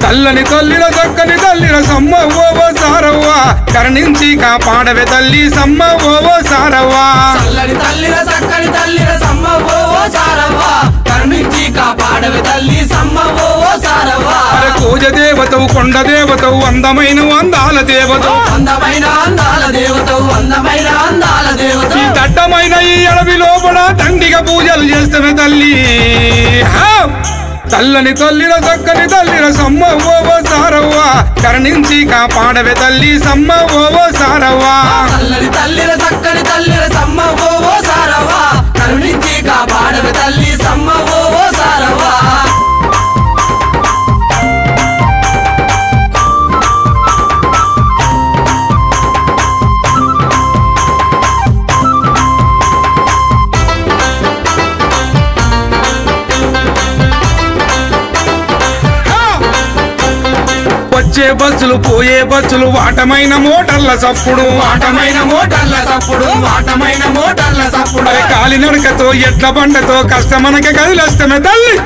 తల్లని తల్లిల చక్కని తల్లిల సమ్మ ఓవో సారవ్వ కరుణించి కాపాడవే తల్లి సమ్మ ఓవో సారవ్వ చల్లని తల్లిర చక్కని తల్లిర సమ్మ ఓ ఓ సారవ్వ కరుణించి కాపాడవి తల్లి సమ్మ ఓ ఓ సారవ్వ అరే పూజ దేవతవు కొండ దేవతవు అందమైన అందాల దేవతవు అందమైన అందాల దేవతవు అందమైన అందాల దేవత ఈ దట్టమైన ఈ అడవి లోపల తండిగా పూజలు చేస్తామే తల్లి హా! తల్లని తల్లిల చక్కని తల్లిల సమ్మ ఓవో సారవ్వ కరుణించి కాపాడవే తల్లి సమ్మ ఓవో సారవ్వ చల్లని తల్లిర చక్కని తల్లిర సమ్మ ఓ ఓ సారవ్వ కరుణించి కాపాడవి తల్లి సమ్మ ఓ ఓ సారవ్వ వచ్చే బస్సులు పోయే బస్సులు వాటమైన మోటార్ల సప్పుడు వాటమైన మోటార్ల సప్పుడు వాటమైన మోటార్ల సప్పుడు అరే కాలినడకతో ఎట్ల బండతో కష్టమనక కదిలొస్తమే తల్లి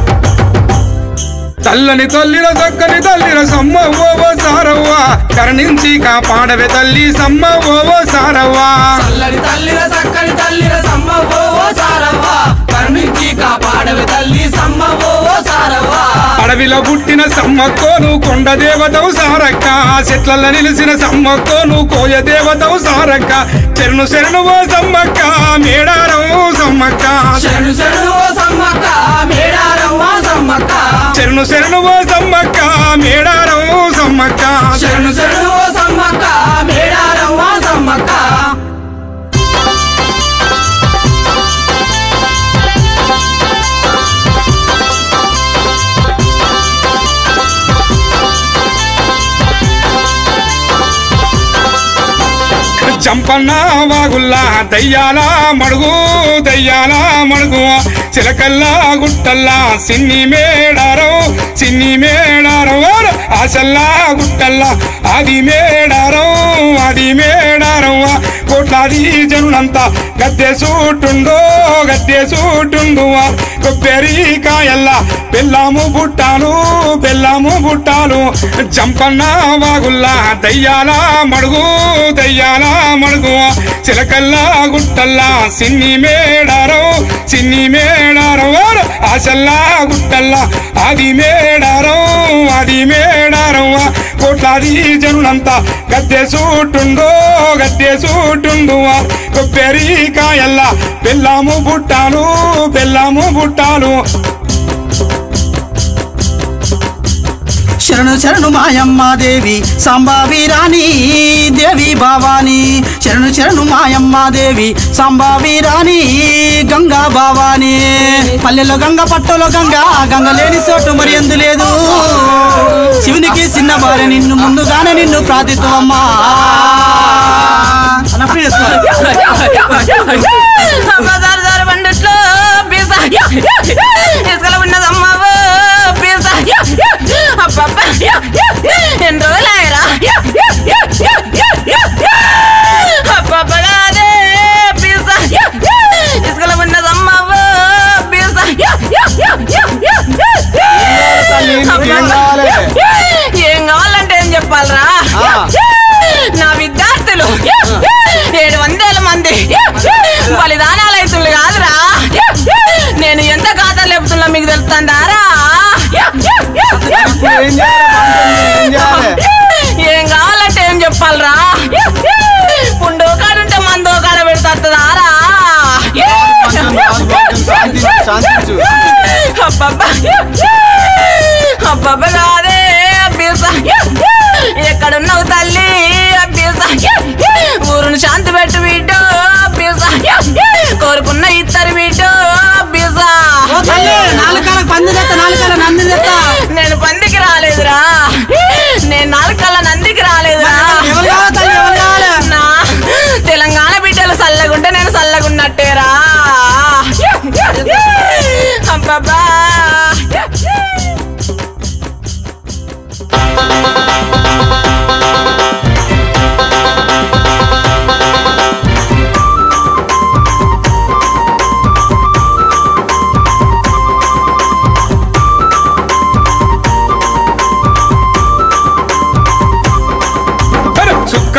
తల్లని తల్లిల చక్కని తల్లిల సమ్మ ఓవో సారవ్వ కరుణించి కాపాడవే తల్లి సమ్మ ఓవో సారవ్వ చల్లని తల్లిర చక్కని తల్లిర సమ్మ ఓ ఓ సారవ్వ కరుణించి కాపాడవి తల్లి సమ్మ ఓ ఓ సారవ్వ అడవిలో పుట్టిన సమ్మక్కోను కొండ దేవతవు సారక్క చెట్లలో నిలిసిన సమ్మక్కోను కోయ దేవతవు సారక్క చెరును శరణు ఓ సమ్మక్క మేడారం సమ్మక్క శరణు శరణు ఓ సమ్మక్క మేడారం ఓ సమ్మక్క చెరును శరణు ఓ సమ్మక్క మేడారం సమ్మక్క శరణు శరణు ఓ సమ్మక్క మేడారం ఓ సమ్మక్క చంపన్న వాగుల్లా దయ్యాల మడుగు దయ్యాల మడుగు చిలకల్లా గుట్టల్లా సిన్ని మేడారం సిన్ని మేడారం ఓర ఆశల్లా గుట్టల్లా అది మేడారం అది మేడారం కోట్లాది జనులంతా గద్దె సూటుండో గద్దె సూటుండు కొబ్బరికాయల్లా బెల్లము బుట్టాలు బెల్లము బుట్టాలు చంపన్న వాగుల్లా దయ్యాల మడుగు దయ్యాల మడుగు చిలకల్లా గుట్టల్లా సిన్ని మేడారం సిన్ని మేడారం ఓర ఆశల్లా గుట్టల్లా అది మేడారం అది మేడారం కోట్లాది జనులంతా గద్దె సూటుండో గద్దె సూటుండు కొబ్బరికాయల్లా బెల్లము బుట్టాలు బెల్లము బుట్టాలు శరణు శరణు మాయమ్మ దేవి సంభావి రాణి దేవి భవాని శరణు శరణు మాయమ్మ దేవి సంభావి రాణి గంగా భవాని పల్లెలో గంగ పట్టలో గంగ గంగ లేని చోటు మరి ఎందు లేదు శివునికి చిన్న భార్య నిన్ను ముందుగానే నిన్ను ప్రార్థిత్వమ్మా అన్నప్పుడు చేసుకోవాలి అమ్మగారు దారి బండిట్లో పిజ్జా ఇసుకలో ఉన్నదమ్మ పిజ్జా అబ్బబ్బ ఎన్ని రోజులాయరా అబ్బబ్బ కాదే పిజ్జా ఇసుకలో ఉన్నదమ్మ పిజ్జా ఏం కావాలంటే ఏం చెప్పాలరా నా విద్యార్థులు ఏడు వందల మంది బలిదానాలు అవుతుంది కాదురా నేను ఎంత ఖాతా లేపుతున్నా మీకు తెలుస్తుందారా ఏం కావాలంటే ఏం చెప్పాలరా పుండు కాడుంటే మందో కాడ పెడతారా అబ్బబ్బా అబ్బబ్బా కాదే అబ్బీసా ఎక్కడున్నావు తల్లి అబ్బీసా ఊరును శాంతి పెట్టు వీటు అబ్బీసా కోరుకున్న ఇద్దరు వీటు అబ్బీసా నాలుగు పంది తెస్తా నాలుగు నంది తెస్తా నేను పందికి రాలేదురా నేను నాలుకల్ల నందికి రాలేదురా ఎవరు కావాలి తల్లి ఎవరు కావాలి నా తెలంగాణ బిడ్డలు చల్లగుంటే నేను చల్లగున్నట్టేరా అబ్బబ్బా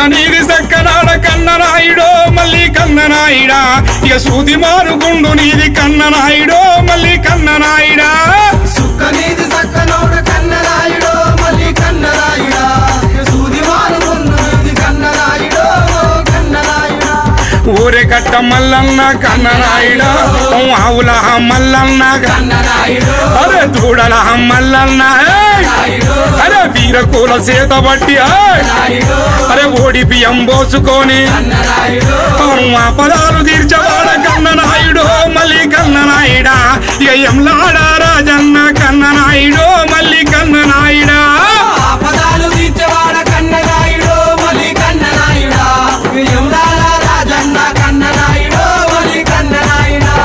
నీది సక్కనాడ కన్ననాయుడో మళ్ళీ కన్ననాయుడా ఇక సూది మారుగుండు నీది కన్ననాయుడో మళ్ళీ కన్ననాయుడా సుక్కనీది సక్కనోడు కన్నరాయుడు మళ్ళీ కన్నరాయుడా సూది మారుకుండు ఇది కన్నరాయుడు కన్నరాయుడా ఊరే కట్ట మల్లన్న కన్ననాయుడా ఆవుల మల్లన్న కన్నరాయుడు అరే దూడల మల్లన్న ఏయ్! రాయుడు అరే వీరకుల సేత బట్టి ఏయ్! రాయుడు అరే ఓడి బియ్యం పోసుకొని కన్నరాయుడు మా పదాలు తీర్చవాడ కన్ననాయుడు మళ్ళీ కన్ననాయుడా ఇక ఎంలాడ రాజన్న కన్ననాయుడు మళ్ళీ కన్ననాయుడా ఆపదాలు తీర్చేవాడ కన్నరాయుడు మళ్ళీ కన్నరాయుడా యముడాల రాజన్న కన్నరాయుడు మళ్ళీ కన్నరాయుడా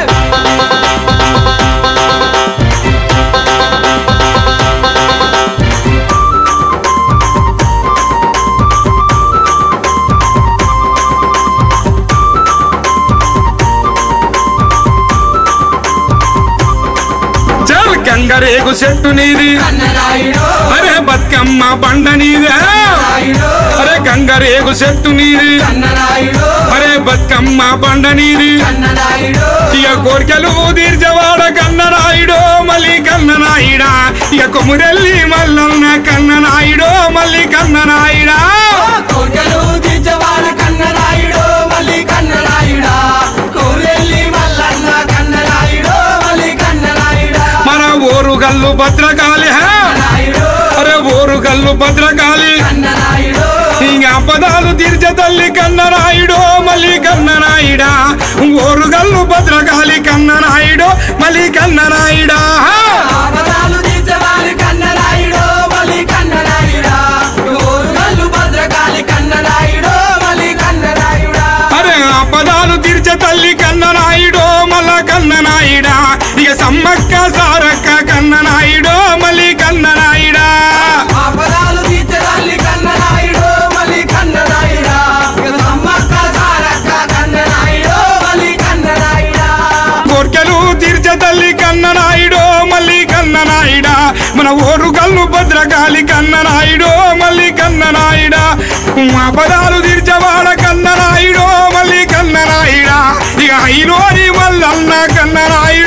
చల్ గంగరేగు చెట్టు నీది కన్నరాయుడు అరే బతుకమ్మ బండ నీది రాయుడు అరే గంగరేగు చెట్టు నీది కన్నరాయుడు అరే బతుకమ్మ బండ నీది కన్నరాయుడు ఇక కోరికలు తీర్చవాడ కన్ననాయుడు మళ్ళీ కన్ననాయుడా ఇక కొమురెల్లి మల్లన్న కన్ననాయుడు మళ్ళీ కన్ననాయుడా కోటలు తీర్చవాడ కన్నరాయుడు మళ్ళీ కన్నరాయుడా కోరెల్లి మల్లన్న కన్నరాయుడు మళ్ళీ కన్నరాయుడా మన ఊరు గల్లు భద్రకాళి హే! రాయుడు అరే ఊరు గల్లు భద్రకాళి కన్నరాయుడు ఇంకా పదాలు తీర్చ తల్లి కన్ననాయుడు మళ్ళీ కన్ననాయుడా ఊరు గల్లు భద్రకాళి కన్ననాయుడు మళ్ళీ కన్ననాయుడా ఆపదాలు తీర్చవాలి కన్నరాయుడు మళ్ళీ కన్నరాయుడా ఓరుగల్లు భద్రకాళి కన్నరాయుడు మళ్ళీ కన్నరాయుడా అరే ఆ పదాలు తీర్చ తల్లి కన్ననాయుడు మళ్ళా కన్ననాయుడా ఇక సమ్మక్క సారక్క కన్ననాయుడు మళ్ళీ కన్ననాయుడా ఆపదాలు తీర్చడాలి కన్నరాయుడు మళ్ళీ కన్నరాయుడా సమ్మక్క సారక్క కన్నరాయుడు మళ్ళీ కన్నరాయుడా కోర్కెలు తీర్చ తల్లి కన్ననాయుడు మళ్ళీ కన్ననాయుడా మన ఊరు గల్లు భద్రకాళి కన్ననాయుడు మళ్ళీ కన్ననాయుడా మా పదాలు తీర్చవాడ కన్ననాయుడు మళ్ళీ కన్ననాయుడా ఇక ఐలోని మల్లన్న కన్ననాయుడు